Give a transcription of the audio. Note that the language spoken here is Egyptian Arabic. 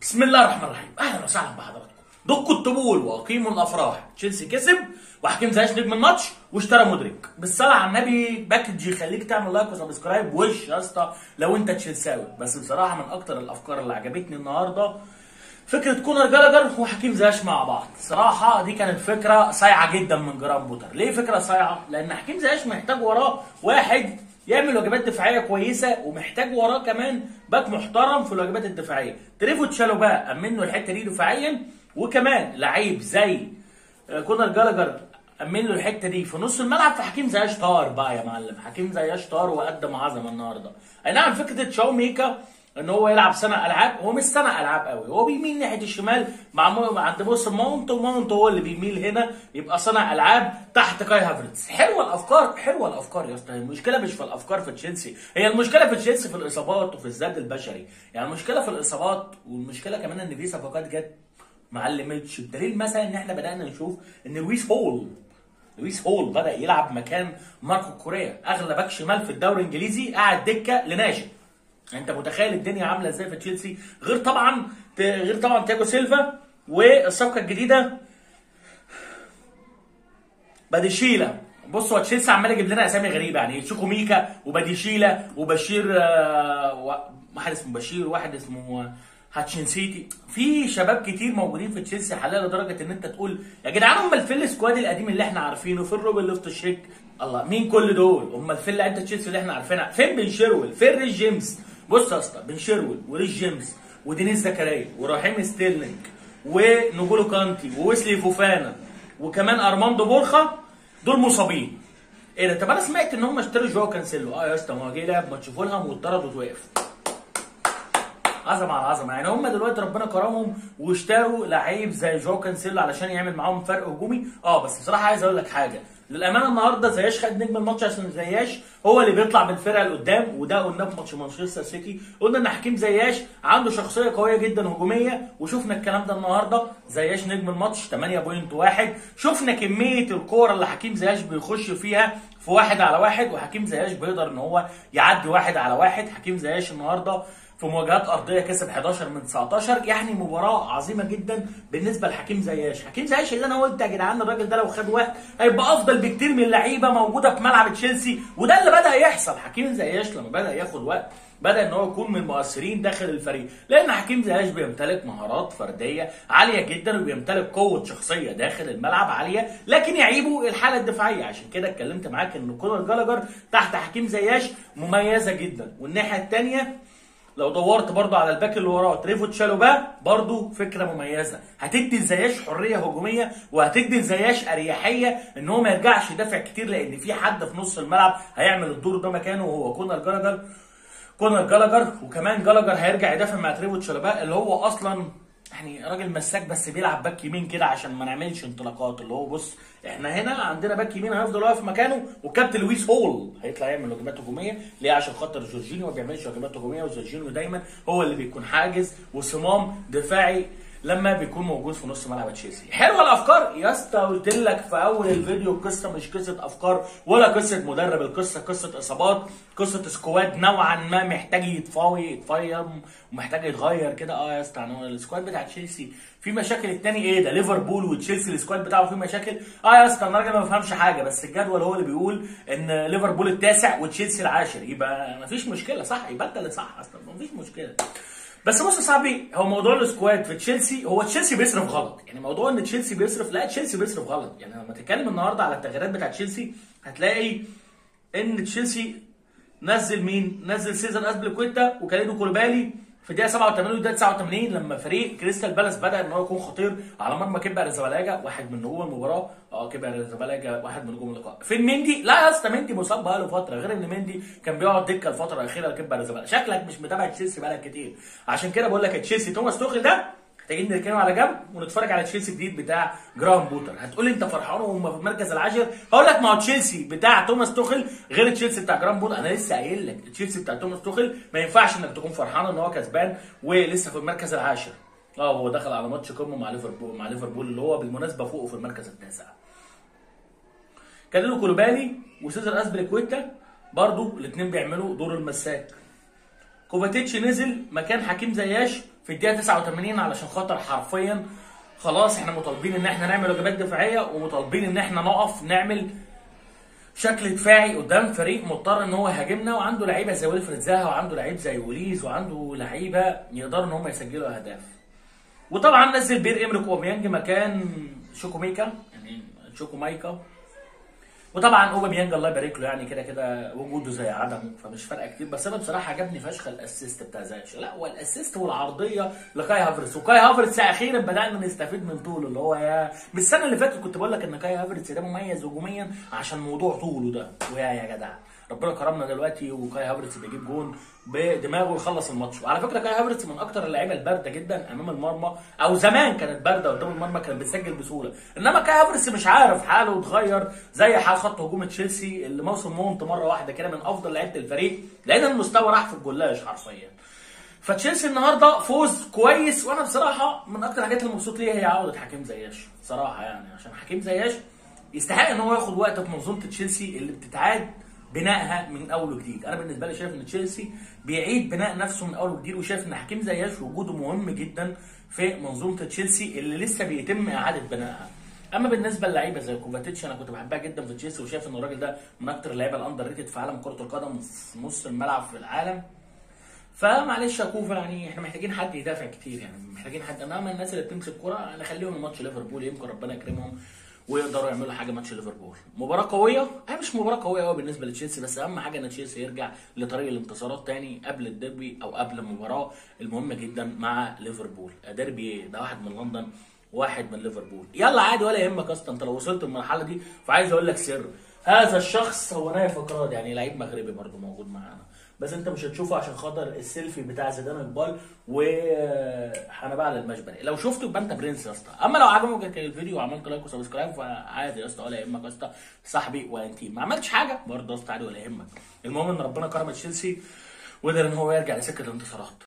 بسم الله الرحمن الرحيم اهلا وسهلا بحضراتكم دقوا الطبول واقيموا الافراح تشيلسي كسب وحكيم زياش نجم الماتش واشترى مدرك بالصلاه على النبي باكج يخليك تعمل لايك وسبسكرايب وش يا اسطى لو انت تشيلساوي بس بصراحه من اكتر الافكار اللي عجبتني النهارده فكره كونر جالاجر وحكيم زياش مع بعض صراحه دي كانت فكره صايعه جدا من جرام بوتر ليه فكره صايعه لان حكيم زياش محتاج وراه واحد يعمل واجبات دفاعيه كويسه ومحتاج وراه كمان باك محترم في الواجبات الدفاعيه تريفو تشالوبا امن له الحته دي دفاعيا وكمان لعيب زي كونر جالاجر امن له الحته دي في نص الملعب فحكيم زياش طار بقى يا معلم حكيم زياش طار وقدم عظمه النهارده اي نعم فكره تشاو ميكا ان هو يلعب صنع العاب هو مش صنع العاب قوي هو بيميل ناحيه الشمال مع مو... عند بص ماونت وماونت هو اللي بيميل هنا يبقى صنع العاب تحت كاي هافرتز حلوه الافكار حلوه الافكار يا اسطى المشكله مش في الافكار في تشيلسي هي المشكله في تشيلسي في الاصابات وفي الزاد البشري يعني المشكله في الاصابات والمشكله كمان ان في صفقات جت ما علمتش بدليل مثلا ان احنا بدانا نشوف ان لويس هول لويس هول بدا يلعب مكان ماركو كوريا اغلى باك شمال في الدوري الانجليزي قاعد دكه لناشئ انت متخيل الدنيا عامله ازاي في تشيلسي غير طبعا غير طبعا تياجو سيلفا والصفقه الجديده باديشيلا بص هو تشيلسي عمال يجيب لنا اسامي غريبه يعني تشوكو ميكا وباديشيلا وبشير آه واحد اسمه بشير وواحد اسمه هاتشين سيتي في شباب كتير موجودين في تشيلسي حاليا لدرجه ان انت تقول يا جدعان امال فين السكواد القديم اللي احنا عارفينه فين روبن ليفت الشيك الله مين كل دول امال فين لعيبه تشيلسي اللي احنا عارفينها فين بن شيرويل فين ريس جيمس بص يا اسطى بن شيرويل وريس جيمس ودينيس زكريا ورحيم ستيرلينج ونجولو كانتي وويسلي فوفانا وكمان ارماندو بورخا دول مصابين ايه ده طب انا سمعت ان هم اشتروا جواو كانسيلو اه يا اسطى ما هو جه لعب ماتش فولهام واتطرد وتوقف عظمه على عظمه يعني هم دلوقتي ربنا كرمهم واشتروا لعيب زي جو كانسيلو علشان يعمل معاهم فرق هجومي اه بس بصراحه عايز اقول لك حاجه للامانه النهارده زياش خد نجم الماتش عشان زياش هو اللي بيطلع بالفرقه لقدام وده قلناه في ماتش مانشستر سيتي قلنا ان حكيم زياش عنده شخصيه قويه جدا هجوميه وشفنا الكلام ده النهارده زياش نجم الماتش 8.1 شفنا كميه الكوره اللي حكيم زياش بيخش فيها في واحد على واحد وحكيم زياش بيقدر ان هو يعدي واحد على واحد حكيم زياش النهارده في مواجهات ارضيه كسب 11 من 19 يعني مباراه عظيمه جدا بالنسبه لحكيم زياش حكيم زياش اللي انا قلت يا جدعان الراجل ده لو خد وقت هيبقى افضل بكتير من اللعيبه موجوده في ملعب تشيلسي وده اللي بدا يحصل حكيم زياش لما بدا ياخد وقت بدا ان هو يكون من المؤثرين داخل الفريق لان حكيم زياش بيمتلك مهارات فرديه عاليه جدا وبيمتلك قوه شخصيه داخل الملعب عاليه لكن يعيبه الحاله الدفاعيه عشان كده اتكلمت معاك ان كونر جالاجر تحت حكيم زياش مميزه جدا والناحيه الثانيه لو دورت برضو على الباك اللي وراه تريفو تشالوبا برضو فكره مميزه هتدي لزياش حريه هجوميه وهتدي لزياش اريحيه ان هو ما يرجعش يدافع كتير لان في حد في نص الملعب هيعمل الدور ده مكانه وهو كونر جالاجر كونر جالاجر وكمان جالاجر هيرجع يدافع مع تريفو تشالوبا اللي هو اصلا يعني راجل مساك بس بيلعب باك يمين كده عشان ما نعملش انطلاقات اللي هو بص احنا هنا عندنا باك يمين هيفضل واقف مكانه وكابتن لويس هول هيطلع يعمل واجبات هجوميه ليه عشان خاطر جورجينيو ما بيعملش واجبات هجوميه وجورجينيو دايما هو اللي بيكون حاجز وصمام دفاعي لما بيكون موجود في نص ملعب تشيلسي حلوه الافكار يا اسطى قلت لك في اول الفيديو القصه مش قصه افكار ولا قصه مدرب القصه قصه اصابات قصه سكواد نوعا ما محتاج يتفاوي يتفيم ومحتاج يتغير كده اه يا اسطى يعني السكواد بتاع تشيلسي في مشاكل التاني ايه ده ليفربول وتشيلسي السكواد بتاعه فيه مشاكل اه يا اسطى انا راجل ما بفهمش حاجه بس الجدول هو اللي بيقول ان ليفربول التاسع وتشيلسي العاشر يبقى مفيش مشكله صح يبقى انت اللي صح اصلا مفيش مشكله بس بص يا صاحبي هو موضوع السكواد في تشيلسي هو تشيلسي بيصرف غلط يعني موضوع ان تشيلسي بيصرف لا تشيلسي بيصرف غلط يعني لما تتكلم النهارده على التغييرات بتاعت تشيلسي هتلاقي ان تشيلسي نزل مين؟ نزل سيزر اسبليكويتا وكاليدو كولوبالي في الدقيقه 87 والدقيقه 89 لما فريق كريستال بالاس بدا ان هو يكون خطير على مرمى كيبا ريزابالاجا واحد من نجوم المباراه اه كيبا ريزابالاجا واحد من نجوم اللقاء فين مندي لا يا اسطى مندي مصاب بقاله فتره غير ان مندي كان بيقعد دكه الفتره الاخيره لكيبا ريزابالاجا شكلك مش متابع تشيلسي بقالك كتير عشان كده بقول لك تشيلسي توماس توخيل ده محتاجين نركنه على جنب ونتفرج على تشيلسي الجديد بتاع جرام بوتر هتقول لي انت فرحان وهم في المركز العاشر هقول لك ما هو تشيلسي بتاع توماس توخيل غير تشيلسي بتاع جرام بوتر انا لسه قايل لك تشيلسي بتاع توماس توخيل ما ينفعش انك تكون فرحان ان هو كسبان ولسه في المركز العاشر اه هو دخل على ماتش قمه مع ليفربول مع ليفربول اللي هو بالمناسبه فوقه في المركز التاسع كاليلو كولوبالي وسيزر اسبريكويتا برضو الاثنين بيعملوا دور المساك كوفاتيتش نزل مكان حكيم زياش في الدقيقه 89 علشان خاطر حرفيا خلاص احنا مطالبين ان احنا نعمل واجبات دفاعيه ومطالبين ان احنا نقف نعمل شكل دفاعي قدام فريق مضطر ان هو يهاجمنا وعنده لعيبه زي ويلفريد زاها وعنده لعيب زي وليز وعنده لعيبه يقدروا ان هم يسجلوا اهداف. وطبعا نزل بير امريك اوباميانج مكان شوكوميكا يعني شوكومايكا وطبعا اوباميانج الله يبارك له يعني كده كده وجوده زي عدمه فمش فارقه كتير بس انا بصراحه عجبني فشخ الاسيست بتاع زايتش لا هو الاسيست والعرضيه لكاي هافرتس وكاي هافرتس اخيرا بدانا نستفيد من طوله اللي هو يا من السنه اللي فاتت كنت بقول لك ان كاي هافرتس ده مميز هجوميا عشان موضوع طوله ده ويا يا جدع ربنا كرمنا دلوقتي وكاي هافرتس بيجيب جون بدماغه يخلص الماتش وعلى فكره كاي هافرتس من اكتر اللعيبه البارده جدا امام المرمى او زمان كانت بارده قدام المرمى كانت بتسجل بسهوله انما كاي هافرتس مش عارف حاله اتغير زي حال خط هجوم تشيلسي اللي موسم مونت مره واحده كده من افضل لعيبه الفريق لان المستوى راح في الجلاش حرفيا فتشيلسي النهارده فوز كويس وانا بصراحه من اكتر الحاجات اللي مبسوط ليها هي عوده حكيم زياش صراحه يعني عشان حكيم زياش يستحق ان هو ياخد وقت في منظومه تشيلسي اللي بتتعاد بنائها من اول وجديد انا بالنسبه لي شايف ان تشيلسي بيعيد بناء نفسه من اول وجديد وشايف ان حكيم زياش وجوده مهم جدا في منظومه تشيلسي اللي لسه بيتم اعاده بنائها اما بالنسبه للعيبه زي كوفاتيتش انا كنت بحبها جدا في تشيلسي وشايف ان الراجل ده من اكتر اللعيبه الاندر ريتد في عالم كره القدم في نص الملعب في العالم فمعلش يا كوفا يعني احنا محتاجين حد يدافع كتير يعني محتاجين حد انما الناس اللي بتمسك كوره نخليهم ماتش ليفربول يمكن ربنا يكرمهم ويقدروا يعملوا حاجه ماتش ليفربول مباراه قويه هي مش مباراه قويه قوي بالنسبه لتشيلسي بس اهم حاجه ان تشيلسي يرجع لطريق الانتصارات تاني قبل الديربي او قبل المباراه المهمه جدا مع ليفربول ديربي ده واحد من لندن واحد من ليفربول يلا عادي ولا يهمك اصلا انت لو وصلت المرحله دي فعايز اقول لك سر هذا الشخص هو نايف فقرات يعني لعيب مغربي برضه موجود معانا بس انت مش هتشوفه عشان خاطر السيلفي بتاع زيدان اقبال وحنبقى على المشبري لو شفته يبقى انت برنس يا اسطى اما لو عجبك الفيديو وعملت لايك وسبسكرايب فعادي يا اسطى ولا يهمك يا اسطى صاحبي وانتيم ما عملتش حاجه برضه يا اسطى عادي ولا يهمك المهم ان ربنا كرم تشيلسي وقدر ان هو يرجع لسكه الانتصارات